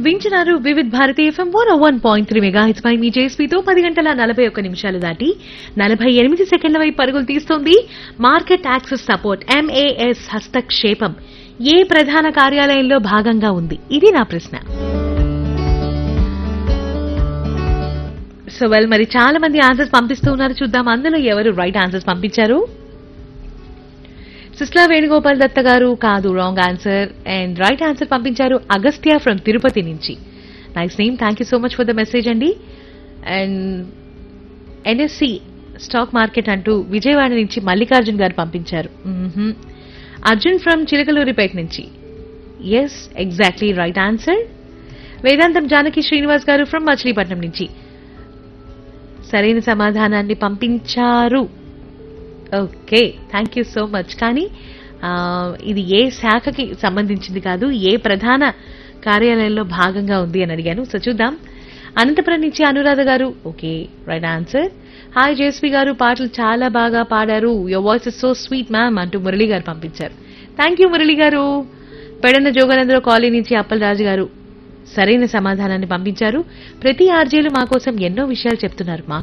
వింటున్నారు Vividh Bharati FM one one point three mega hits పై మీ జేఎస్పీతో పది గంటల నలభై ఒక్క నిమిషాలు దాటి నలభై ఎనిమిది సెకండ్ల వైపు పరుగులు తీస్తోంది మార్కెట్ యాక్సెస్ సపోర్ట్ ఎంఏఎస్ హస్తక్షేపం ఏ ప్రధాన కార్యాలయంలో భాగంగా ఉంది ఇది నా ప్రశ్న సో వెల్ మరి చాలా మంది ఆన్సర్స్ పంపిస్తూ ఉన్నారు చూద్దాం అందులో ఎవరు రైట్ ఆన్సర్స్ పంపించారు సిస్లా వేణుగోపాల్ దత్త గారు కాదు wrong answer and right answer పంపించారు అగస్త్య ఫ్రమ్ తిరుపతి నుంచి nice name thank you so much for the message అండి అండ్ ఎన్ఎస్సి స్టాక్ మార్కెట్ అంటూ విజయవాడ నుంచి మల్లికార్జున్ గారు పంపించారు మ్మ్హ్మ్. అర్జున్ ఫ్రమ్ చిలకలూరిపేట నుంచి ఎస్ ఎగ్జాక్ట్లీ రైట్ ఆన్సర్ వేదాంతం జానకి శ్రీనివాస్ గారు ఫ్రమ్ మచిలీపట్నం నుంచి సరైన సమాధానాన్ని పంపించారు okay thank you so much కానీ ఆ, ఇది ఏ శాఖకి సంబంధించింది కాదు ఏ ప్రధాన కార్యాలయంలో భాగంగా ఉంది అని అడిగాను సో చూద్దాం అనంతపురం నుంచి అనురాధ గారు okay right answer hi Jaswi గారు పాటలు చాలా బాగా పాడారు your voice is so sweet ma'am అంటూ మురళి గారు పంపించారు థ్యాంక్ యూ మురళి గారు పెడన్న జోగనేంద్ర కాలనీ నుంచి అప్పలరాజు గారు సరైన సమాధానాన్ని పంపించారు ప్రతి ఆర్జేలు మా కోసం ఎన్నో విషయాలు చెప్తున్నారు మా